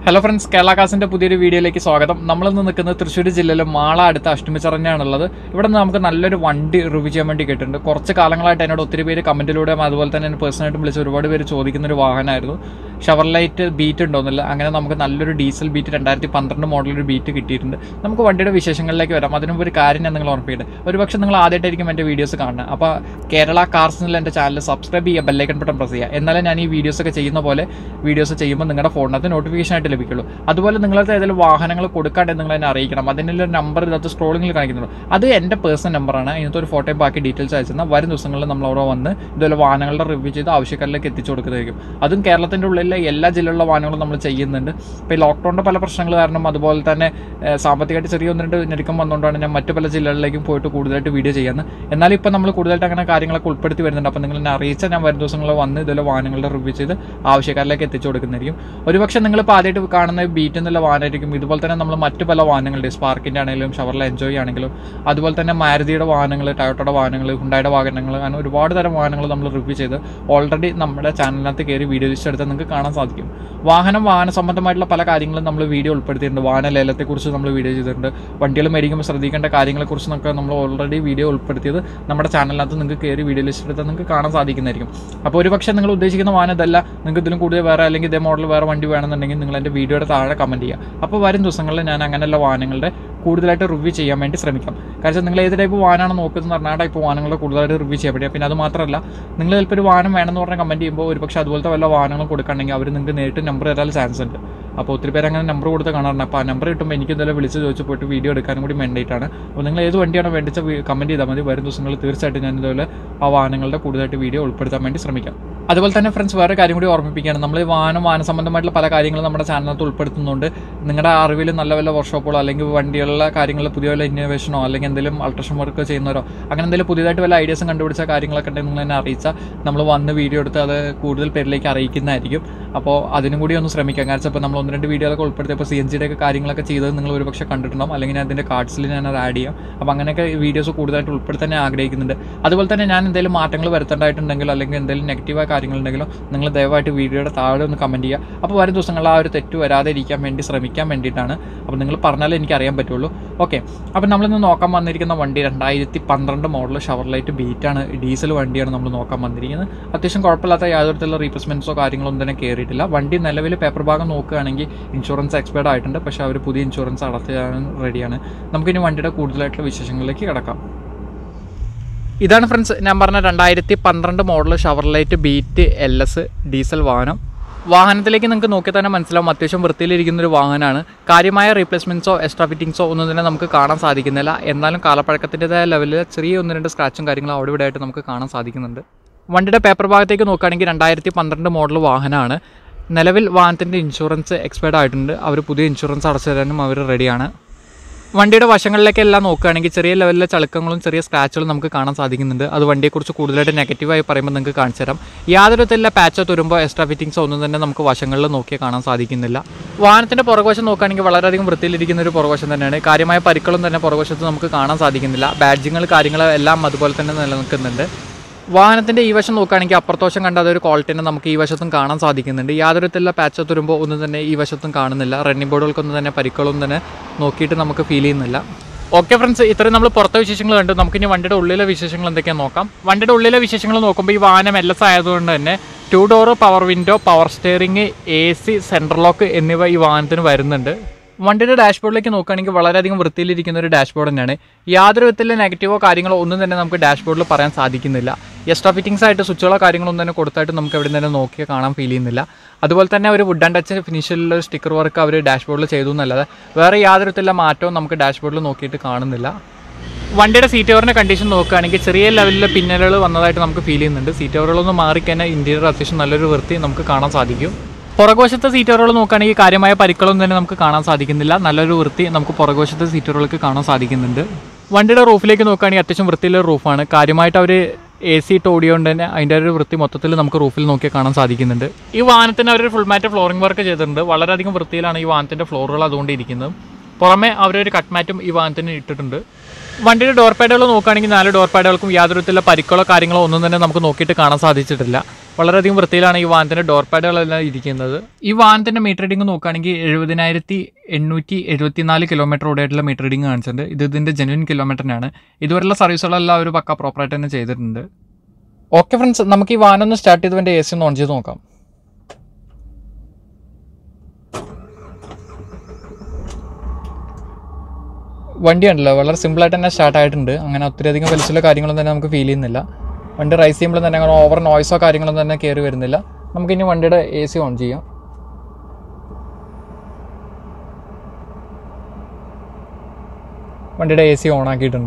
hello friends Kerala കാസിന്റെ പുതിയൊരു വീഡിയോയിലേക്ക് സ്വാഗതം നമ്മളിന്ന് നിൽക്കുന്നത് തൃശ്ശൂർ ജില്ലയിലെ മാള അടുത്ത അഷ്ടമിച്ചറഞ്ഞാണുള്ളത് ഇവിടെ നിന്ന് നമുക്ക് നല്ലൊരു വണ്ടി റിവ്യൂ ചെയ്യാൻ വേണ്ടി കിട്ടുന്നുണ്ട് കുറച്ച് കാലങ്ങളായിട്ട് എന്നോട് ഒത്തിരി പേര് കമന്റിലൂടെയും അതുപോലെ തന്നെ എന്നെ പേഴ്സണായിട്ടും വിളിച്ച് ഒരുപാട് പേര് ചോദിക്കുന്ന ഒരു വാഹനമായിരുന്നു ഷവർലൈറ്റ് ബീറ്റ് ഉണ്ടോന്നില്ല അങ്ങനെ നമുക്ക് നല്ലൊരു ഡീസൽ ബീറ്റ് രണ്ടായിരത്തി പന്ത്രണ്ട് മോഡൽ ഒരു ബീറ്റ് കിട്ടിയിട്ടുണ്ട് നമുക്ക് വണ്ടിയുടെ വിശേഷങ്ങളിലേക്ക് വരാം അതിനുമുമ്പ് ഒരു കാര്യം ഞാൻ നിങ്ങൾ ഓർമ്മിപ്പിക്കട്ടെ ഒരുപക്ഷെ നിങ്ങൾ ആദ്യമായിട്ടായിരിക്കും എൻ്റെ വീഡിയോസ് കാണുന്നത് അപ്പോൾ കേരള കാർസ് എന്നുള്ള എൻ്റെ ചാനൽ സബ്സ്ക്രൈബ് ചെയ്യുക ബെല്ലൈക്കൺ ബട്ടൺ പ്രസ് ചെയ്യുക എന്നാലേ ഞാൻ ഈ വീഡിയോസ് ഒക്കെ ചെയ്യുന്ന പോലെ വീഡിയോസ് ചെയ്യുമ്പോൾ നിങ്ങളുടെ ഫോണിനകത്ത് നോട്ടിഫിക്കേഷൻ ആയിട്ട് ലഭിക്കുള്ളൂ അതുപോലെ നിങ്ങളത്തെ ഏതെങ്കിലും വാഹനങ്ങൾ കൊടുക്കാണ്ട് നിങ്ങൾ എന്നെ അറിയിക്കണം അതിനുള്ള നമ്പർ ഇതിനകത്ത് സ്ക്രോളിങ്ങിൽ കാണിക്കുന്നുള്ളൂ അത് എൻ്റെ പേഴ്സണൽ നമ്പറാണ് ഇതിനകത്ത് ഒരു ഫോട്ടോയും ബാക്കി ഡീറ്റെയിൽസ് അയച്ചെന്നാൽ വരും ദിവസങ്ങളിൽ നമ്മൾ അവിടെ വന്ന് ഇതുപോലെ വാഹനങ്ങളുടെ റിവ്യൂ ചെയ്ത് ആവശ്യക്കാരിലേക്ക് എത്തിച്ചു കൊടുക്കുന്നതായിരിക്കും അതും കേരളത്തിൻ്റെ ഉള്ളിലെ എല്ലാ ജില്ലയിലുള്ള വാഹനങ്ങളും നമ്മൾ ചെയ്യുന്നുണ്ട് ഇപ്പോൾ ഈ ലോക്ക്ഡൗണിൻ്റെ പല പ്രശ്നങ്ങൾ കാരണം അതുപോലെ തന്നെ ഏഹ്, സാമ്പത്തികമായിട്ട് ചെറിയ ഒന്ന് രണ്ട് ഞെരുക്കം വന്നുകൊണ്ടാണ് ഞാൻ മറ്റു പല ജില്ലകളിലേക്കും പോയിട്ട് കൂടുതലായിട്ട് വീഡിയോ ചെയ്യുന്നത് എന്നാലും ഇപ്പോൾ നമ്മൾ കൂടുതലായിട്ട് അങ്ങനെ കാര്യങ്ങളൊക്കെ ഉൾപ്പെടുത്തി വരുന്നുണ്ട് അപ്പോൾ നിങ്ങൾ എന്നെ അറിയിച്ചാൽ ഞാൻ വരും ദിവസങ്ങളിൽ വന്ന് ഇതുപോലെ വാഹനങ്ങളുടെ റിവ്യൂ ചെയ്ത് ആവശ്യക്കാരിലേക്ക് എത്തിച്ചു കൊടുക്കുന്നതായിരിക്കും ഒരുപക്ഷെ നിങ്ങളിപ്പോൾ ആദ്യമായിട്ട് കാണുന്ന ബീറ്റ് എന്നുള്ള വാഹനമായിരിക്കും ഇതുപോലെ തന്നെ നമ്മൾ മറ്റു പല വാഹനങ്ങളുടെ സ്പാർക്കിൻ്റെ ആണെങ്കിലും ഷവറിലെ എൻജോയ് ആണെങ്കിലും അതുപോലെ തന്നെ മാരുതിയുടെ വാഹനങ്ങൾ ടയോട്ടയുടെ വാഹനങ്ങൾ ഹുണ്ടായുടെ വാഹനങ്ങൾ അങ്ങനെ ഒരുപാട് തരം വാഹനങ്ങൾ നമ്മൾ റിവ്യൂ ചെയ്ത് ഓൾറെഡി നമ്മുടെ ചാനലിനകത്ത് കയറി വീഡിയോ ലിസ്റ്റ് എടുത്താൽ നിങ്ങൾക്ക് കാണാൻ സാധിക്കും വാഹനം വാഹന സംബന്ധമായിട്ടുള്ള പല കാര്യങ്ങളും നമ്മൾ വീഡിയോ ഉൾപ്പെടുത്തിയിട്ടുണ്ട് വാഹന ലേലത്തെക്കുറിച്ച് നമ്മൾ വീഡിയോ ചെയ്തിട്ടുണ്ട് വണ്ടികൾ മേടിക്കുമ്പോൾ ശ്രദ്ധിക്കേണ്ട കാര്യങ്ങളെക്കുറിച്ച് നമുക്ക് നമ്മൾ ഓൾറെഡി വീഡിയോ ഉൾപ്പെടുത്തിയത് നമ്മുടെ ചാനലിനകത്ത് നിങ്ങൾക്ക് കയറി വീഡിയോ ലിസ്റ്റ് എടുത്താൽ നിങ്ങൾക്ക് കാണാൻ സാധിക്കുന്നതായിരിക്കും അപ്പോൾ ഒരുപക്ഷെ നിങ്ങൾ ഉദ്ദേശിക്കുന്ന വാഹനം ഇതല്ല നിങ്ങൾക്ക് ഇതിലും കൂടുതൽ വേറെ അല്ലെങ്കിൽ ഇതേ മോഡൽ വേറെ വണ്ടി വേണമെന്നുണ്ടെങ്കിൽ നിങ്ങൾ എൻ്റെ വീഡിയോയുടെ താഴെ കമൻറ്റ് ചെയ്യുക അപ്പോൾ വരും ദിവസങ്ങളിൽ ഞാൻ അങ്ങനെയുള്ള വാഹനങ്ങളുടെ കൂടുതലായിട്ട് റിവ്യൂ ചെയ്യാൻ വേണ്ടി ശ്രമിക്കാം കാരണം നിങ്ങൾ ഏത് ടൈപ്പ് വാഹനമാണ് നോക്കുന്നത് പറഞ്ഞാൽ ആ ടൈപ്പ് വാഹനങ്ങൾ കൂടുതലായിട്ട് റിവ്യൂ ചെയ്യാൻ പറ്റുക പിന്നെ അത് മാത്രമല്ല നിങ്ങൾ ചിലപ്പോൾ ഒരു വാഹനം വേണമെന്ന് പറഞ്ഞാൽ കമൻറ്റ് ചെയ്യുമ്പോൾ ഒരുപക്ഷെ അതുപോലത്തെ വല്ല വാഹനങ്ങൾ കൊടുക്കുകയാണെങ്കിൽ അവർ നിങ്ങൾക്ക് നേരിട്ട് നമ്പർ തരാൻ ചാൻസ് ഉണ്ട് അപ്പോൾ ഒത്തിരി പേര് അങ്ങനെ നമ്പർ കൊടുത്ത് കാണാറുണ്ട് അപ്പോൾ ആ നമ്പർ കിട്ടുമ്പോൾ എനിക്ക് ഇതുപോലെ വിളിച്ച് ചോദിച്ച് പോയിട്ട് വീഡിയോ എടുക്കാനും കൂടി വേണ്ടിയിട്ടാണ് അപ്പോൾ നിങ്ങൾ ഏത് വണ്ടിയാണോ വേണ്ടിച്ച കമൻറ്റ് ചെയ്താൽ മതി വരും ദിവസങ്ങളിൽ തീർച്ചയായിട്ടും ഞാൻ ഇതുപോലെ ആ വാഹനങ്ങളുടെ കൂടുതലായിട്ട് വീഡിയോ ഉൾപ്പെടുത്താൻ വേണ്ടി ശ്രമിക്കാം അതുപോലെ തന്നെ ഫ്രണ്ട്സ് വേറെ കാര്യം കൂടി ഓർമ്മിപ്പിക്കുകയാണ് നമ്മൾ ഈ വാഹനം വാഹന സംബന്ധമായിട്ടുള്ള പല കാര്യങ്ങളും നമ്മുടെ ചാനലിനകത്ത് ഉൾപ്പെടുത്തുന്നുണ്ട് നിങ്ങളുടെ അറിവിൽ നല്ല വല്ല വർക്ക്ഷോപ്പുകളോ അല്ലെങ്കിൽ വണ്ടികളുടെ കാര്യങ്ങൾ പുതിയ വല്ല ഇന്നോവേഷനോ അല്ലെങ്കിൽ എന്തെങ്കിലും അൾട്രേഷൻ വർക്ക് ചെയ്യുന്നവരോ അങ്ങനെ എന്തെങ്കിലും പുതിയതായിട്ട് വല്ല ഐഡിയാസും കണ്ടുപിടിച്ച കാര്യങ്ങളൊക്കെ ഉണ്ടെങ്കിൽ നിങ്ങൾ എന്നെ അറിയിച്ചാൽ നമ്മൾ വന്ന് വീഡിയോ എടുത്ത് അത് കൂടുതൽ പേരിലേക്ക് അറിയിക്കുന്നതായിരിക്കും അപ്പോൾ അതിനും കൂടി ഒന്ന് ശ്രമിക്കാം കാരണം ഇപ്പോൾ നമ്മൾ ഒന്ന് രണ്ട് വീഡിയോകളൊക്കെ ഉൾപ്പെടുത്തിയപ്പോൾ സി എൻ ജിയുടെ ഒക്കെ കാര്യങ്ങളൊക്കെ ചെയ്തത് നിങ്ങൾ ഒരുപക്ഷെ കണ്ടിട്ടുണ്ടാവും അല്ലെങ്കിൽ ഞാൻ അതിൻ്റെ കാർഡ്സിൽ ഞാൻ അത് ആഡ് ചെയ്യാം അപ്പോൾ അങ്ങനെയൊക്കെ വീഡിയോസ് കൂടുതലായിട്ട് ഉൾപ്പെടുത്താൻ ഞാൻ ആഗ്രഹിക്കുന്നുണ്ട് അതുപോലെ തന്നെ ഞാൻ എന്തെങ്കിലും മാറ്റങ്ങൾ വരുത്തേണ്ടതായിട്ടുണ്ടെങ്കിലോ അല്ലെങ്കിൽ എന്തെങ്കിലും നെഗറ്റീവായ കാര്യങ്ങളുണ്ടെങ്കിലോ നിങ്ങൾ ദയവായിട്ട് വീഡിയോയുടെ താഴെ ഒന്ന് കമൻറ്റ് ചെയ്യുക അപ്പോൾ വരും ദിവസങ്ങളിൽ ആ ഒരു തെറ്റ് വരാതെ ഇരിക്കാൻ വേണ്ടി ശ്രമിക്കാൻ വേണ്ടിയിട്ടാണ് അപ്പോൾ നിങ്ങൾ പറഞ്ഞാലേ എനിക്ക് അറിയാൻ പറ്റുള്ളൂ ഓക്കെ അപ്പോൾ നമ്മളിന്ന് നോക്കാൻ വന്നിരിക്കുന്ന വണ്ടി രണ്ടായിരത്തി പന്ത്രണ്ട് മോഡൽ ഷവർലൈറ്റ് ബീറ്റാണ് ഡീസൽ വണ്ടിയാണ് നമ്മൾ നോക്കാൻ വന്നിരിക്കുന്നത് അത്യാവശ്യം കുഴപ്പമില്ലാത്ത യാതൊരു തരത്തിലുള്ള റീപ്ലേസ്മെൻറ്റ്സോ കാര്യങ്ങളൊന്നും തന്നെ കയറിയിട്ടില്ല വണ്ടി നിലവിൽ പേപ്പർ ഭാഗം നോക്കുകയാണെങ്കിൽ ഇൻഷുറൻസ് എക്സ്പയർഡ് ആയിട്ടുണ്ട് പക്ഷേ അവർ പുതിയ ഇൻഷുറൻസ് അടച്ചാൻ റെഡിയാണ് നമുക്കിനി വണ്ടിയുടെ കൂടുതലായിട്ടുള്ള വിശേഷങ്ങളിലേക്ക് കിടക്കാം ഇതാണ് ഫ്രണ്ട്സ് ഞാൻ പറഞ്ഞ രണ്ടായിരത്തി പന്ത്രണ്ട് model Chevrolet beat L S diesel വാഹനം വാഹനത്തിലേക്ക് നിങ്ങൾക്ക് നോക്കിയാൽ തന്നെ മനസ്സിലാവും അത്യാവശ്യം വൃത്തിയിലിരിക്കുന്ന ഒരു വാഹനമാണ് കാര്യമായ റീപ്ലേസ്മെൻറ്റ്സോ എക്സ്ട്രാ ഫിറ്റിങ്സോ ഒന്നും തന്നെ നമുക്ക് കാണാൻ സാധിക്കുന്നില്ല എന്നാലും കാലപ്പഴക്കത്തിൻ്റെതായ ലെവലിൽ ചെറിയ ഒന്ന് രണ്ട് സ്ക്രാച്ചും കാര്യങ്ങളും അവിടെ ഇവിടെ ആയിട്ട് നമുക്ക് കാണാൻ സാധിക്കുന്നുണ്ട് വണ്ടിയുടെ പേപ്പർ ഭാഗത്തേക്ക് നോക്കുകയാണെങ്കിൽ രണ്ടായിരത്തി പന്ത്രണ്ട് മോഡൽ വാഹനമാണ് നിലവിൽ വാഹനത്തിൻ്റെ ഇൻഷുറൻസ് എക്സ്പയർഡ് ആയിട്ടുണ്ട് അവർ പുതിയ ഇൻഷുറൻസ് അടച്ചു തരാനും അവർ റെഡിയാണ് വണ്ടിയുടെ വശങ്ങളിലേക്കെല്ലാം നോക്കുകയാണെങ്കിൽ ചെറിയ ലെവലിലെ ചളുക്കങ്ങളും ചെറിയ സ്ക്രാച്ചുകളും നമുക്ക് കാണാൻ സാധിക്കുന്നുണ്ട് അത് വണ്ടിയെക്കുറിച്ച് കൂടുതലായിട്ട് നെഗറ്റീവായി പറയുമ്പോൾ നിങ്ങൾക്ക് കാണിച്ചു തരാം യാതൊരു വിധത്തിലുള്ള പാച്ചോ തുരുമ്പോ എക്സ്ട്രാ ഫിറ്റിങ്സോ ഒന്നും തന്നെ നമുക്ക് വശങ്ങളിൽ നോക്കിയാൽ കാണാൻ സാധിക്കുന്നില്ല വാഹനത്തിൻ്റെ പുറകുവശം നോക്കുകയാണെങ്കിൽ വളരെയധികം വൃത്തിയിലിരിക്കുന്ന ഒരു പുറകുവശം തന്നെയാണ് കാര്യമായ പരിക്കളും തന്നെ പുറകുവശത്ത് നമുക്ക് കാണാൻ സാധിക്കുന്നില്ല ബാഡ്ജിങ്ങൾ കാര്യങ്ങൾ എല്ലാം അതുപോലെ തന്നെ നിലനിൽക്കുന്നുണ്ട് വാഹനത്തിന്റെ ഈ വശം നോക്കുകയാണെങ്കിൽ അപ്പുറത്തോശം കണ്ട അതൊരു ക്വാളിറ്റിനെ നമുക്ക് ഈ വശത്തും കാണാൻ സാധിക്കുന്നുണ്ട് യാതൊരു വിധത്തിലുള്ള പാച്ചോ തുരുമ്പോ ഒന്നും തന്നെ ഈ വശത്തും കാണുന്നില്ല റണ്ണിംഗ് ബോർഡുകൾക്കൊന്നും തന്നെ പരിക്കളൊന്നും തന്നെ നോക്കിയിട്ട് നമുക്ക് ഫീൽ ചെയ്യുന്നില്ല ഓക്കെ ഫ്രണ്ട്സ് ഇത്രയും നമ്മൾ പുറത്തെ വിശേഷങ്ങൾ കണ്ടു നമുക്കിനി വണ്ടിയുടെ ഉള്ളിലെ വിശേഷങ്ങൾ എന്തൊക്കെയാണെന്ന് നോക്കാം വണ്ടിയുടെ ഉള്ളിലെ വിശേഷങ്ങൾ നോക്കുമ്പോൾ ഈ വാഹനം എൽ എസ് ആയതുകൊണ്ട് തന്നെ two door power window power steering A C central lock എന്നിവ ഈ വാഹനത്തിന് വരുന്നുണ്ട് വണ്ടിയുടെ ഡാഷ്ബോർഡിലേക്ക് നോക്കുകയാണെങ്കിൽ വളരെയധികം വൃത്തിയിലിരിക്കുന്ന ഒരു ഡാഷ്ബോർഡ് തന്നെയാണ് യാതൊരു വിധത്തിലുള്ള നെഗറ്റീവോ കാര്യങ്ങളോ ഒന്നും തന്നെ നമുക്ക് ഡാഷ്ബോർഡിൽ പറയാൻ സാധിക്കുന്നില്ല എക്സ്ട്രാ ഫിറ്റിംഗ്സ് ആയിട്ട് സ്വിച്ചുകളോ കാര്യങ്ങളൊന്നും തന്നെ കൊടുത്തായിട്ട് നമുക്ക് എവിടെ തന്നെ നോക്കിയാൽ കാണാൻ ഫീൽ ചെയ്യുന്നില്ല അതുപോലെ തന്നെ ഒരു വുഡ് ആൻഡ് ടച്ച് ഫിനിഷിലുള്ള ഒരു സ്റ്റിക്കർ വർക്ക് അവർ ഡാഷ്ബോർഡിൽ ചെയ്തു എന്നല്ലാതെ വേറെ യാതൊരു വിധത്തിലുള്ള മാറ്റവും നമുക്ക് ഡാഷ്ബോർഡിൽ നോക്കിയിട്ട് കാണുന്നില്ല വണ്ടിയുടെ സീറ്റ് കവറിൻ്റെ കണ്ടീഷൻ നോക്കുകയാണെങ്കിൽ ചെറിയ ലെവലിലെ പിന്നലുകൾ വന്നതായിട്ട് നമുക്ക് ഫീൽ ചെയ്യുന്നുണ്ട് സീറ്റ് കവറുകളൊന്നും മാറിക്കഴിഞ്ഞാൽ ഇന്റീരിയർ അത്യാവശ്യം നല്ലൊരു വൃത്തി നമുക്ക് കാണാൻ സാധിക്കും പുറകുവശത്തെ സീറ്റുകൾ നോക്കുകയാണെങ്കിൽ കാര്യമായ പരിക്കളൊന്നും തന്നെ നമുക്ക് കാണാൻ സാധിക്കുന്നില്ല നല്ലൊരു വൃത്തി നമുക്ക് പുറകുവശത്തെ സീറ്റുകൾക്ക് കാണാൻ സാധിക്കുന്നുണ്ട് വണ്ടിയുടെ റൂഫിലേക്ക് നോക്കുകയാണെങ്കിൽ അത്യാവശ്യം വൃത്തിയുള്ള റൂഫാണ് കാര്യമായിട്ട് അവർ എ സി ഇട്ട് ഓടിയോണ്ട് തന്നെ അതിൻ്റെ ഒരു വൃത്തി മൊത്തത്തിൽ നമുക്ക് റൂഫിൽ നോക്കിയാൽ കാണാൻ സാധിക്കുന്നുണ്ട് ഈ വാഹനത്തിന് അവർ ഫുൾ മാറ്റ് ഫ്ലോറിംഗ് വർക്ക് ചെയ്തിട്ടുണ്ട് വളരെയധികം വൃത്തിയിലാണ് ഈ വാഹനത്തിൻ്റെ ഫ്ലോറുകൾ അതുകൊണ്ട് ഇരിക്കുന്നത് പുറമെ അവരൊരു കട്ട് മാറ്റും ഈ വാഹനത്തിന് ഇട്ടിട്ടുണ്ട് വണ്ടിയുടെ ഡോർ പാഡുകൾ നോക്കുകയാണെങ്കിൽ നാല് ഡോർ പാഡുകൾക്കും യാതൊരു വിധത്തിലുള്ള പരിക്കളോ കാര്യങ്ങളോ ഒന്നും തന്നെ നമുക്ക് നോക്കിയിട്ട് കാണാൻ സാധിച്ചിട്ടില്ല വളരെയധികം വൃത്തിയിലാണ് ഈ വാഹനത്തിൻ്റെ ഡോർ പാഡുകളെല്ലാം ഇരിക്കുന്നത് ഈ വാഹനത്തിൻ്റെ മീറ്റർ റീഡിംഗ് നോക്കുകയാണെങ്കിൽ എഴുപതിനായിരത്തി എണ്ണൂറ്റി എഴുപത്തിനാല് കിലോമീറ്റർ ഓടിയായിട്ടുള്ള മീറ്റർ റീഡിംഗ് കാണിച്ചിട്ടുണ്ട് ഇത് ഇതിൻ്റെ ജെനുവിൻ കിലോമീറ്ററിനാണ് ഇതുവരെയുള്ള സർവീസുകളെല്ലാം ഒരു പക്ക പ്രോപ്പറായിട്ട് തന്നെ ചെയ്തിട്ടുണ്ട് ഓക്കെ ഫ്രണ്ട്സ് നമുക്ക് ഈ വാഹനം ഒന്ന് സ്റ്റാർട്ട് ചെയ്തതിൻ്റെ എ സി ഒന്ന് ഓൺ ചെയ്ത് നോക്കാം വണ്ടി ഉണ്ടല്ലോ വളരെ സിമ്പിളായിട്ട് തന്നെ സ്റ്റാർട്ട് ആയിട്ടുണ്ട് അങ്ങനെ ഒത്തിരി അധികം വലിച്ചുള്ള കാര്യങ്ങളൊന്നും തന്നെ നമുക്ക് ഫീൽ ചെയ്യുന്നില്ല വണ്ടി റൈസ് ചെയ്യുമ്പോൾ തന്നെ അങ്ങനെ ഓവർ നോയ്സോ കാര്യങ്ങളൊന്നും തന്നെ കയറി വരുന്നില്ല നമുക്കിനി വണ്ടിയുടെ എ സി ഓൺ ചെയ്യാം വണ്ടിയുടെ എ സി ഓൺ ആക്കിയിട്ടുണ്ട്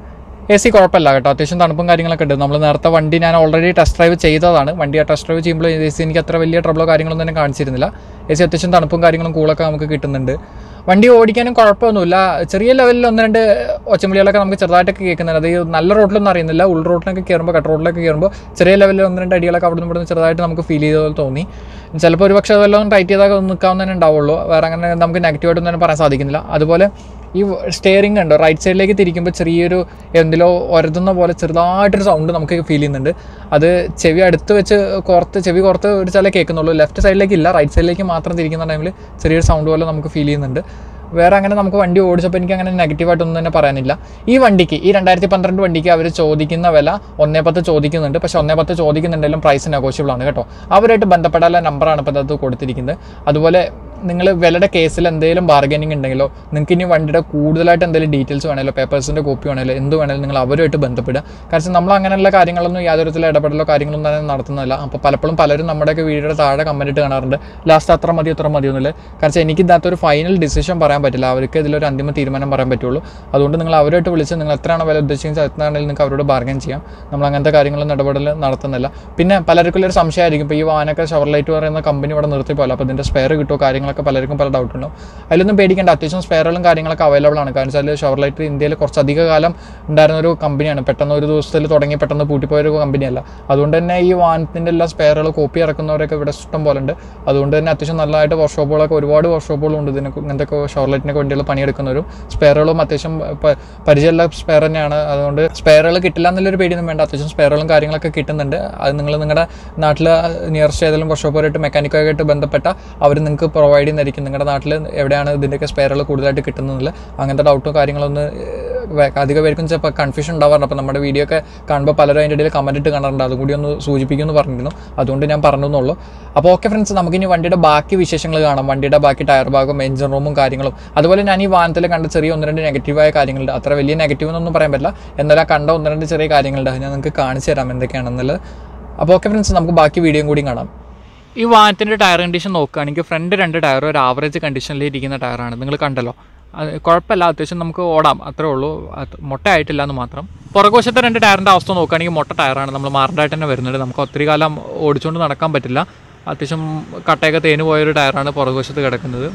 എ സി കുഴപ്പമില്ല കേട്ടോ അത്യാവശ്യം തണുപ്പും കാര്യങ്ങളൊക്കെ ഉണ്ട് നമ്മൾ നേരത്തെ വണ്ടി ഞാൻ ഓൾറെഡി ടെസ്റ്റ് ഡ്രൈവ് ചെയ്തതാണ് വണ്ടി ആ ടെസ്റ്റ് ഡ്രൈവ് ചെയ്യുമ്പോൾ എ സി എനിക്ക് അത്ര വലിയ ട്രബിളോ കാര്യങ്ങളൊന്നും തന്നെ കാണിച്ചിരുന്നില്ല എ സി അത്യാവശ്യം തണുപ്പും കാര്യങ്ങളും കൂളൊക്കെ നമുക്ക് കിട്ടുന്നുണ്ട് വണ്ടി ഓടിക്കാനും കുഴപ്പമൊന്നുമില്ല ചെറിയ ലെവലിൽ ഒന്ന് രണ്ട് ഒച്ചമിളികളൊക്കെ നമുക്ക് ചെറുതായിട്ടൊക്കെ കേൾക്കുന്നുണ്ട് അത് ഈ നല്ല റോഡിലൊന്നും അറിയുന്നില്ല ഉൾ റോഡിലൊക്കെ കയറുമ്പോൾ കട്ട് റോഡിലൊക്കെ കയറുമ്പോൾ ചെറിയ ലെവലിൽ ഒന്ന് രണ്ട് അടികളൊക്കെ അവിടെ നിന്ന് ഇവിടെ നിന്ന് ചെറുതായിട്ട് നമുക്ക് ഫീൽ ചെയ്ത പോലെ തോന്നി ചിലപ്പോൾ ഒരു പക്ഷേ അതെല്ലാം ടൈറ്റ് ചെയ്താൽ നിൽക്കാവുന്നതന്നെ ഉണ്ടാവുള്ളൂ വേറെ അങ്ങനെ നമുക്ക് നെഗറ്റീവായിട്ടൊന്നും തന്നെ പറയാൻ സാധിക്കുന്നില്ല അതുപോലെ ഈ സ്റ്റിയറിംഗ് ഉണ്ട് റൈറ്റ് സൈഡിലേക്ക് തിരിക്കുമ്പോൾ ചെറിയൊരു എന്തിലോ ഒരതുന്ന പോലെ ചെറുതായിട്ടൊരു സൗണ്ട് നമുക്ക് ഫീൽ ചെയ്യുന്നുണ്ട് അത് ചെവി അടുത്ത് വെച്ച് കുറത്ത് ചെവി കുറത്ത് ഒരു ചില കേൾക്കുന്നുള്ളൂ ലെഫ്റ്റ് സൈഡിലേക്ക് ഇല്ല റൈറ്റ് സൈഡിലേക്ക് മാത്രം തിരിക്കുന്ന ടൈമിൽ ചെറിയൊരു സൗണ്ട് പോലെ നമുക്ക് ഫീൽ ചെയ്യുന്നുണ്ട് വേറെ അങ്ങനെ നമുക്ക് വണ്ടി ഓടിച്ചപ്പോൾ എനിക്ക് അങ്ങനെ നെഗറ്റീവായിട്ടൊന്നും തന്നെ പറയാനില്ല ഈ വണ്ടിക്ക് ഈ രണ്ടായിരത്തി പന്ത്രണ്ട് വണ്ടിക്ക് അവർ ചോദിക്കുന്ന വില ഒന്നേ പത്ത് ചോദിക്കുന്നുണ്ട് പക്ഷേ ഒന്നേ പത്ത് ചോദിക്കുന്നുണ്ടെങ്കിലും പ്രൈസ് നെഗോഷ്യബിൾ ആണ് കേട്ടോ അവരായിട്ട് ബന്ധപ്പെടാനുള്ള നമ്പറാണ് ഇപ്പോൾ അത് കൊടുത്തിരിക്കുന്നത് അതുപോലെ നിങ്ങൾ വിലയുടെ കേസിൽ എന്തെങ്കിലും ബാർഗനിങ് ഉണ്ടെങ്കിലോ നിങ്ങൾക്ക് ഇനി വണ്ടിയുടെ കൂടുതലായിട്ട് എന്തെങ്കിലും ഡീറ്റെയിൽസ് വേണമല്ലോ പേപ്പേഴ്സിൻ്റെ കോപ്പി വേണമല്ലോ എന്ത് വേണമല്ലോ നിങ്ങൾ അവരുമായിട്ട് ബന്ധപ്പെടുക കാരണം നമ്മൾ അങ്ങനെയുള്ള കാര്യങ്ങളൊന്നും യാതൊരു തരത്തിലുള്ള ഇടപെടലോ കാര്യങ്ങളൊന്നും തന്നെ നടത്തുന്നില്ല അപ്പോൾ പലപ്പോഴും പലരും നമ്മുടെയൊക്കെ വീഡിയോയുടെ താഴെ കമൻറ്റ് ഇട്ട് കാണാറുണ്ട് ലാസ്റ്റ് അത്ര മതി അത്ര മതി ഒന്നുമില്ല കാരണം എനിക്ക് ഇതിനകത്ത് ഒരു ഫൈനൽ ഡിസിഷൻ പറയാൻ പറ്റില്ല അവർക്ക് ഇതിലൊരു അന്തിമ തീരുമാനം പറയാൻ പറ്റുള്ളൂ അതുകൊണ്ട് നിങ്ങൾ അവരുമായിട്ട് വിളിച്ച് നിങ്ങൾ എത്രയാണ് വില ഉദ്ദേശിക്കുന്നത് എത്രയാണെങ്കിലും നിങ്ങൾക്ക് അവരോട് ബാർഗൻ ചെയ്യാം നമ്മൾ അങ്ങനത്തെ കാര്യങ്ങളൊന്നും ഇടപെടൽ നടത്തുന്നില്ല പിന്നെ പലർക്കും ഒരു സംശയമായിരിക്കും ഇപ്പോൾ ഈ വാഹനമൊക്കെ ഷവർലൈറ്റ് പറയുന്ന കമ്പനി ഇവിടെ നിർത്തി പോലെ അപ്പോൾ ഇതിൻ്റെ സ്പെയർ കിട്ടുമോ കാര്യങ്ങളൊക്കെ പലർക്കും പല ഡൗട്ട് ഉണ്ടാവും അതിലൊന്നും പേടിക്കേണ്ട അത്യാവശ്യം സ്പെയറുകളും കാര്യങ്ങളൊക്കെ അവൈലബിൾ ആണ് കാരണം വെച്ചാൽ ഷവർലൈറ്റ് ഇന്ത്യയിൽ കുറച്ചധിക കാലം ഉണ്ടായിരുന്ന ഒരു കമ്പനിയാണ് പെട്ടെന്ന് ഒരു ദിവസത്തിൽ തുടങ്ങി പെട്ടെന്ന് പൂട്ടിപ്പോയ ഒരു കമ്പനിയല്ല അതുകൊണ്ട് തന്നെ ഈ വാഹനത്തിൻ്റെ എല്ലാ സ്പെയറുകൾ കോപ്പി ഇറക്കുന്നവരൊക്കെ ഇവിടെ ഇഷ്ടം പോലെ ഉണ്ട് അതുകൊണ്ട് തന്നെ അത്യാവശ്യം നല്ലതായിട്ട് വർക്ക്ഷോപ്പുകളൊക്കെ ഒരുപാട് വർക്ക്ഷോപ്പുകളുണ്ട് ഇതിന് ഇങ്ങനത്തെ ഷവർലൈറ്റിനൊക്കെ വണ്ടികൾ പണിയെടുക്കുന്നവരും സ്പെയറുകളും അത്യാവശ്യം പ- പരിചയമുള്ള സ്പെയർ തന്നെയാണ് അതുകൊണ്ട് സ്പെയറുകൾ കിട്ടില്ല എന്നുള്ളൊരു പേടിയൊന്നും വേണ്ട അത്യാവശ്യം സ്പെയറുകളും കാര്യങ്ങളൊക്കെ കിട്ടുന്നുണ്ട് അത് നിങ്ങൾ നിങ്ങളുടെ നാട്ടിൽ നിയറസ്റ്റ് ഏതെങ്കിലും വർക്ക്ഷോപ്പുമായിട്ട് മെക്കാനിക്കുമായിട്ട് ബന്ധപ്പെട്ട അവർ നിങ്ങൾക്ക് പ്രൊവൈഡ് ചെയ്യുന്നതായിരിക്കും നിങ്ങളുടെ നാട്ടിൽ എവിടെയാണ് ഇതിൻ്റെയൊക്കെ സ്പെയറുകൾ കൂടുതലായിട്ട് കിട്ടുന്നതിൽ അങ്ങനത്തെ ഡൗട്ടോ കാര്യങ്ങളൊന്നും ഏഹ്, അധിക പേർക്കും ചിലപ്പോൾ കൺഫ്യൂഷൻ ഉണ്ടാവാറുണ്ട് അപ്പോൾ നമ്മുടെ വീഡിയോ ഒക്കെ കാണുമ്പോൾ പലരും അതിൻ്റെ ഇടയിൽ കമൻറ്റ് ഇട്ട് കാണാറുണ്ട് അതും കൂടി ഒന്ന് സൂചിപ്പിക്കുമെന്ന് പറഞ്ഞിരുന്നു അതുകൊണ്ട് ഞാൻ പറഞ്ഞു എന്നുള്ളൂ അപ്പോൾ ഓക്കെ ഫ്രണ്ട്സ് നമുക്കിനി വണ്ടിയുടെ ബാക്കി വിശേഷങ്ങൾ കാണാം വണ്ടിയുടെ ബാക്കി ടയർ ഭാഗം എഞ്ചിൻ റൂമും കാര്യങ്ങളും അതുപോലെ ഞാൻ ഈ വാഹനത്തിൽ കണ്ട ചെറിയ ഒന്ന് രണ്ട് നെഗറ്റീവായ കാര്യങ്ങളുണ്ട് അത്ര വലിയ നെഗറ്റീവ് എന്നൊന്നും പറയാൻ പറ്റില്ല എന്നാലും ആ കണ്ട ഒന്ന് രണ്ട് ചെറിയ കാര്യങ്ങളുണ്ട് അത് ഞാൻ നിങ്ങൾക്ക് കാണിച്ചു തരാം എന്തൊക്കെയാണെന്നുള്ളത് അപ്പോൾ ഓക്കെ ഫ്രണ്ട്സ് നമുക്ക് ബാക്കി വീഡിയോയും കൂടി കാണാം ഈ വാഹനത്തിൻ്റെ ടയർ കണ്ടീഷൻ നോക്കുകയാണെങ്കിൽ ഫ്രണ്ട് രണ്ട് ടയർ ഒരു ആവറേജ് കണ്ടീഷനിൽ ഇരിക്കുന്ന ടയറാണ് നിങ്ങൾ കണ്ടല്ലോ അത് കുഴപ്പമില്ല അത്യാവശ്യം നമുക്ക് ഓടാം അത്രേ ഉള്ളൂ അത് മൊട്ടയായിട്ടില്ല എന്ന് മാത്രം പുറകുവശത്തെ രണ്ട് ടയറിൻ്റെ അവസ്ഥ നോക്കുകയാണെങ്കിൽ മൊട്ട ടയറാണ് നമ്മൾ മാറേണ്ടതായിട്ട് തന്നെ വരുന്നുണ്ട് നമുക്ക് ഒത്തിരി കാലം ഓടിച്ചുകൊണ്ട് നടക്കാൻ പറ്റില്ല അത്യാവശ്യം കട്ടയൊക്കെ തേന് പോയൊരു ടയറാണ് പുറകുവശത്ത് കിടക്കുന്നത്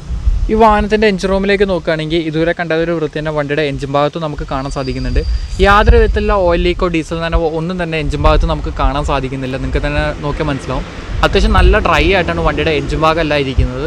ഈ വാഹനത്തിൻ്റെ എഞ്ചിൻ റൂമിലേക്ക് നോക്കുകയാണെങ്കിൽ ഇതുവരെ കണ്ട ഒരു വൃത്തി തന്നെ വണ്ടിയുടെ എഞ്ചിൻ ഭാഗത്ത് നമുക്ക് കാണാൻ സാധിക്കുന്നുണ്ട് യാതൊരു വിധത്തിലുള്ള ഓയിൽ ലീക്കോ ഡീസൽ തന്നെ ഒന്നും തന്നെ എഞ്ചിൻ ഭാഗത്ത് നമുക്ക് കാണാൻ സാധിക്കുന്നില്ല നിങ്ങൾക്ക് തന്നെ നോക്കിയാൽ മനസ്സിലാവും അത്യാവശ്യം നല്ല ഡ്രൈ ആയിട്ടാണ് വണ്ടിയുടെ എഞ്ചിൻ ഭാഗം എല്ലാം ഇരിക്കുന്നത്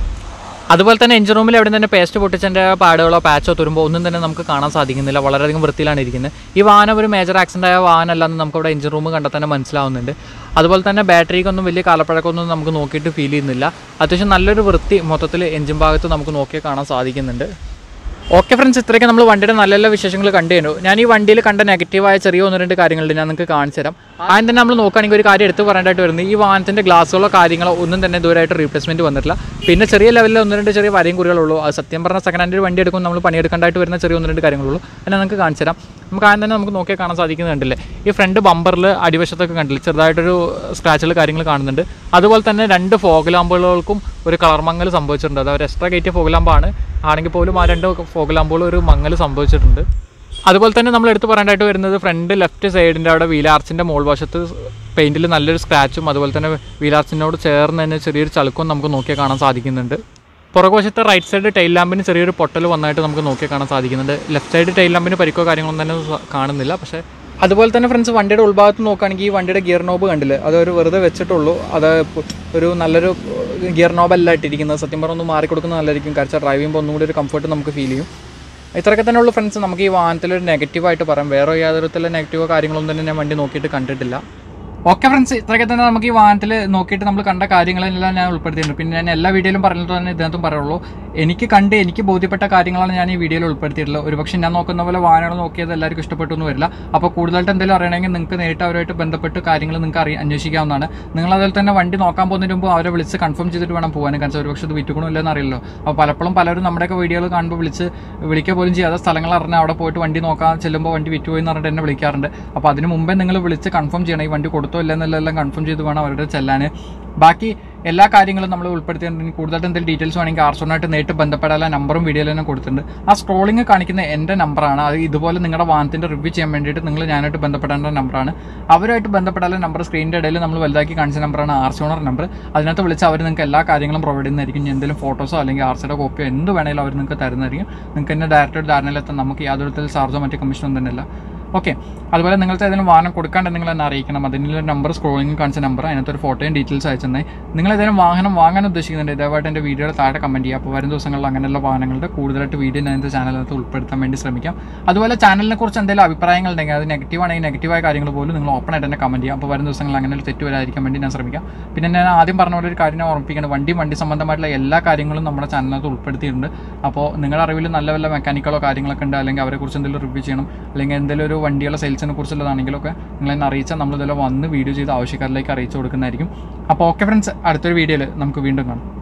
അതുപോലെ തന്നെ എഞ്ചിൻ റൂമിൽ എവിടെ തന്നെ പേസ്റ്റ് പൊട്ടിച്ചതിൻ്റെ പാടുകളോ പാച്ചോ തുരുമ്പോ ഒന്നും തന്നെ നമുക്ക് കാണാൻ സാധിക്കുന്നില്ല വളരെയധികം വൃത്തിയിലാണ് ഇരിക്കുന്നത് ഈ വാഹനം ഒരു മേജർ ആക്സിഡൻ്റ് ആയ വാഹനമല്ലെന്ന് നമുക്ക് അവിടെ എഞ്ചിൻ റൂം കണ്ടാൽ തന്നെ മനസ്സിലാവുന്നുണ്ട് അതുപോലെ തന്നെ ബാറ്ററിക്കൊന്നും വലിയ കാലപ്പഴക്കമൊന്നും നമുക്ക് നോക്കിയിട്ട് ഫീൽ ചെയ്യുന്നില്ല അത്യാവശ്യം നല്ലൊരു വൃത്തി മൊത്തത്തിൽ എഞ്ചിൻ ഭാഗത്ത് നമുക്ക് നോക്കിയാൽ കാണാൻ സാധിക്കുന്നുണ്ട് ഓക്കെ ഫ്രണ്ട്സ് ഇത്രയൊക്കെ നമ്മൾ വണ്ടിയുടെ നല്ല നല്ല വിശേഷങ്ങൾ കണ്ടു കഴിഞ്ഞു ഞാൻ ഈ വണ്ടിയിൽ കണ്ട നെഗറ്റീവായ ചെറിയ ഒന്ന് രണ്ട് കാര്യങ്ങളുണ്ട് ഞാൻ നിങ്ങൾക്ക് കാണിച്ചു തരാം ആദ്യം തന്നെ നമ്മൾ നോക്കുകയാണെങ്കിൽ ഒരു കാര്യം എടുത്ത് പറയേണ്ടതായിട്ട് വരുന്നത് ഈ വാഹനത്തിൻ്റെ ഗ്ലാസ്സുകളോ കാര്യങ്ങളോ ഒന്നും തന്നെ ഇതുവരെയായിട്ട് റീപ്ലേസ്മെൻറ്റ് വന്നിട്ടില്ല പിന്നെ ചെറിയ ലെവലിൽ ഒന്ന് രണ്ട് ചെറിയ വരയും കുറികളുള്ളൂ അത് സത്യം പറഞ്ഞാൽ സെക്കൻഡ് ഹാൻഡ് വണ്ടി എടുക്കുമ്പോൾ നമ്മൾ പണിയെടുക്കേണ്ടതായിട്ട് വരുന്ന ചെറിയ ഒന്ന് രണ്ട് കാര്യങ്ങളുള്ളൂ അതിനെ നിങ്ങൾക്ക് കാണിച്ചു തരാം നമുക്ക് ആദ്യം തന്നെ നമുക്ക് നോക്കിയാൽ കാണാൻ സാധിക്കുന്നത് കണ്ടില്ലേ ഈ ഫ്രണ്ട് ബമ്പറിൽ അടിവശത്തൊക്കെ കണ്ടില്ലേ ചെറുതായിട്ടൊരു സ്ക്രാച്ചുകൾ കാര്യങ്ങൾ കാണുന്നുണ്ട് അതുപോലെ തന്നെ രണ്ട് ഫോഗ് ലാമ്പുകൾക്കും ഒരു കളർ മങ്ങൽ സംഭവിച്ചിട്ടുണ്ട് അത് അവർ എക്സ്ട്രാ കയറ്റിയ ഫോഗ് ലാമ്പാണ് ആണെങ്കിൽ പോലും ആ രണ്ട് ഫോഗ് ലാമ്പുകൾ ഒരു മങ്ങൽ സംഭവിച്ചിട്ടുണ്ട് അതുപോലെ തന്നെ നമ്മൾ എടുത്ത് പറയേണ്ടതായിട്ട് വരുന്നത് ഫ്രണ്ട് ലെഫ്റ്റ് സൈഡിൻ്റെ അവിടെ വീലാർച്ചിൻ്റെ മോൾ വശത്ത് പെയിൻറ്റിൽ നല്ലൊരു സ്ക്രാച്ചും അതുപോലെ തന്നെ വീലാർച്ചിനോട് ചേർന്ന് തന്നെ ചെറിയൊരു ചളുക്കും നമുക്ക് നോക്കിയാൽ കാണാൻ സാധിക്കുന്നുണ്ട് പുറകുവശത്തെ റൈറ്റ് സൈഡ് ടൈൽ ലാമ്പിന് ചെറിയൊരു പൊട്ടൽ വന്നായിട്ട് നമുക്ക് നോക്കി കാണാൻ സാധിക്കുന്നുണ്ട് ലെഫ്റ്റ് സൈഡ് ടൈൽ ലാമ്പിന് പരിക്കോ കാര്യങ്ങളൊന്നും തന്നെ സ- കാണുന്നില്ല പക്ഷേ അതുപോലെ തന്നെ ഫ്രണ്ട്സ് വണ്ടിയുടെ ഉൾഭാഗത്ത് നോക്കുകയാണെങ്കിൽ ഈ വണ്ടിയുടെ ഗിയർ നോബ് കണ്ടില്ലേ അത് ഒരു വെറുതെ വെച്ചിട്ടുള്ളൂ അത് പ്- ഒരു നല്ലൊരു ഗിയർ നോബല്ല ഇട്ടിരിക്കുന്നത് സത്യം പറഞ്ഞാൽ ഒന്ന് മാറി കൊടുക്കുന്നത് നല്ലതായിരിക്കും കാരണം ഡ്രൈവ് ചെയ്യുമ്പോൾ ഒന്നും കൂടി ഒരു കംഫർട്ട് നമുക്ക് ഫീൽ ചെയ്യും ഇത്രയൊക്കെ തന്നെ ഉള്ളൂ ഫ്രണ്ട്സ് നമുക്ക് ഈ വാഹനത്തിൽ ഒരു നെഗറ്റീവായിട്ട് പറയാം വേറെ യാതൊരു തരത്തിലുള്ള നെഗറ്റീവോ കാര്യങ്ങളൊന്നും തന്നെ ഞാൻ വണ്ടി നോക്കിയിട്ട് കണ്ടിട്ടില്ല ഓക്കെ ഫ്രണ്ട്സ് ഇത്രയൊക്കെ തന്നെ നമുക്ക് ഈ വാഹനത്തിൽ നോക്കിയിട്ട് നമ്മൾ കണ്ട കാര്യങ്ങളെല്ലാം ഞാൻ ഉൾപ്പെടുത്തിയിട്ടുണ്ട് പിന്നെ ഞാൻ എല്ലാ വീഡിയോയിലും പറഞ്ഞിട്ട് തന്നെ ഇതിനകത്തും പറയുള്ളൂ എനിക്ക് കണ്ട് എനിക്ക് ബോധ്യപ്പെട്ട കാര്യങ്ങളാണ് ഞാൻ ഈ വീഡിയോയിൽ ഉൾപ്പെടുത്തിയിട്ടുള്ളത് ഒരുപക്ഷെ ഞാൻ നോക്കുന്ന പോലെ വാഹനങ്ങൾ നോക്കിയത് എല്ലാവർക്കും ഇഷ്ടപ്പെട്ടു എന്ന് വരില്ല അപ്പോൾ കൂടുതലായിട്ട് എന്തെങ്കിലും അറിയണമെങ്കിൽ നിങ്ങൾക്ക് നേരിട്ട് അവരുമായിട്ട് ബന്ധപ്പെട്ട് കാര്യങ്ങൾ നിങ്ങൾക്ക് അറിയാൻ അന്വേഷിക്കാവുന്നതാണ് നിങ്ങൾ അതുപോലെ തന്നെ വണ്ടി നോക്കാൻ പോകുന്നതിന് മുമ്പ് അവരെ വിളിച്ച് കൺഫേം ചെയ്തിട്ട് വേണം പോകാൻ കാരണം ഒരുപക്ഷെ ഇത് വിറ്റുകൊണ്ടോ ഇല്ലെന്ന് അറിയില്ലോ അപ്പോൾ പലപ്പോഴും പലരും നമ്മുടെയൊക്കെ വീഡിയോകൾ കാണുമ്പോൾ വിളിച്ച് വിളിക്കുക പോലും ചെയ്യാതെ സ്ഥലങ്ങൾ അറിഞ്ഞാൽ അവിടെ പോയിട്ട് വണ്ടി നോക്കാൻ ചെല്ലുമ്പോൾ വണ്ടി വിറ്റുപോയി എന്ന് പറഞ്ഞിട്ട് എന്നെ വിളിക്കാറുണ്ട് അപ്പോൾ അതിന് മുമ്പേ നിങ്ങൾ വിളിച്ച് കൺഫേം ചെയ്യണം ഈ വണ്ടി കൊടുത്തോ ഇല്ലെന്നെല്ലാം കൺഫേം ചെയ്ത് വേണം അവരുടെ ചെല്ലാൻ ബാക്കി എല്ലാ കാര്യങ്ങളും നമ്മൾ ഉൾപ്പെടുത്തിയിട്ടുണ്ടെങ്കിൽ കൂടുതലായിട്ട് എന്തെങ്കിലും ഡീറ്റെയിൽസ് വേണമെങ്കിൽ ആർസോണായിട്ട് നേരിട്ട് ബന്ധപ്പെടാനുള്ള നമ്പറും വീഡിയോയിൽ തന്നെ കൊടുത്തിട്ടുണ്ട് ആ സ്ക്രോളിംഗ് കാണിക്കുന്ന എൻ്റെ നമ്പറാണ് അത് ഇതുപോലെ നിങ്ങളുടെ വാഹനത്തിൻ്റെ റിവ്യൂ ചെയ്യാൻ വേണ്ടിയിട്ട് നിങ്ങൾ ഞാനായിട്ട് ബന്ധപ്പെടേണ്ട നമ്പറാണ് അവരുമായിട്ട് ബന്ധപ്പെടാനുള്ള നമ്പർ സ്ക്രീനിൻ്റെ ഇടയിൽ നമ്മൾ വലുതാക്കി കാണിച്ച നമ്പറാണ് ആർസോണർ നമ്പർ അതിനകത്ത് വിളിച്ച് അവർ നിങ്ങൾക്ക് എല്ലാ കാര്യങ്ങളും പ്രൊവൈഡ് ചെയ്യുന്നതായിരിക്കും ഇനി എന്തെങ്കിലും ഫോട്ടോസോ അല്ലെങ്കിൽ ആർസിയുടെ കോപ്പിയോ എന്ത് വേണമെങ്കിലും അവർ നിങ്ങൾക്ക് തരുന്നതായിരിക്കും നിങ്ങൾക്ക് തന്നെ ഡയറക്റ്റ് ധാരണയിലെത്താൻ നമുക്ക് യാതൊരു തരത്തിൽ ചാർജോ മറ്റു കമ്മീഷനോ തന്നെയല്ല ഓക്കെ അതുപോലെ നിങ്ങൾക്ക് ഏതെങ്കിലും വാഹനം കൊടുക്കാണ്ട് നിങ്ങൾ എന്നെ അറിയിക്കണം അതിനുള്ള നമ്പർ സ്ക്രോളിംഗ് കാണിച്ച നമ്പർ അതിനകത്ത് ഒരു ഫോട്ടോയും ഡീറ്റെയിൽസ് അയച്ചെന്നേ നിങ്ങൾ ഏതെങ്കിലും വാഹനം വാങ്ങാൻ ഉദ്ദേശിക്കുന്നുണ്ട് ദയവായിട്ട് എൻ്റെ വീഡിയോയുടെ താഴെ കമൻറ്റ് ചെയ്യുക അപ്പോൾ വരും ദിവസങ്ങളിൽ അങ്ങനെയുള്ള വാഹനങ്ങളുടെ കൂടുതലായിട്ട് വീഡിയോ ഞാൻ എൻ്റെ ചാനലിനകത്ത് ഉൾപ്പെടുത്താൻ വേണ്ടി ശ്രമിക്കാം അതുപോലെ ചാനലിനെ കുറിച്ച് എന്തെങ്കിലും അഭിപ്രായങ്ങൾ ഉണ്ടെങ്കിൽ അത് നെഗറ്റീവ് ആണെങ്കിൽ നെഗറ്റീവായ കാര്യങ്ങൾ പോലും നിങ്ങൾ ഓപ്പൺ ആയിട്ട് തന്നെ കമൻറ്റ് ചെയ്യാം അപ്പോൾ വരും ദിവസങ്ങളിൽ അങ്ങനെ ഒരു തെറ്റ് വരാതിരിക്കാൻ വേണ്ടി ഞാൻ ശ്രമിക്കാം പിന്നെ ഞാൻ ആദ്യം പറഞ്ഞ പോലെ ഒരു കാര്യം ഞാൻ ഓർമ്മിപ്പിക്കണം വണ്ടി വണ്ടി സംബന്ധമായിട്ടുള്ള എല്ലാ കാര്യങ്ങളും നമ്മുടെ ചാനലിനകത്ത് ഉൾപ്പെടുത്തിയിട്ടുണ്ട് അപ്പോൾ നിങ്ങളുടെ അറിവിൽ നല്ല വല്ല മെക്കാനിക്കലോ കാര്യങ്ങളൊക്കെ ഉണ്ട് അല്ലെങ്കിൽ അവരെക്കുറിച്ച് എന്തെങ്കിലും റിവ്യൂ ചെയ്യണം അല്ലെങ്കിൽ എന്തെങ്കിലും ഒരു വണ്ടിയുടെ സെയിൽസിനെ കുറിച്ചുള്ളതാണെങ്കിലൊക്കെ നിങ്ങൾ എന്നെ അറിയിച്ചാൽ നമ്മൾ ഇതെല്ലാം വന്ന് വീഡിയോ ചെയ്ത് ആവശ്യക്കാരിലേക്ക് അറിയിച്ചു കൊടുക്കുന്നതായിരിക്കും അപ്പോൾ ഓക്കെ ഫ്രണ്ട്സ് അടുത്തൊരു വീഡിയോയിൽ നമുക്ക് വീണ്ടും കാണാം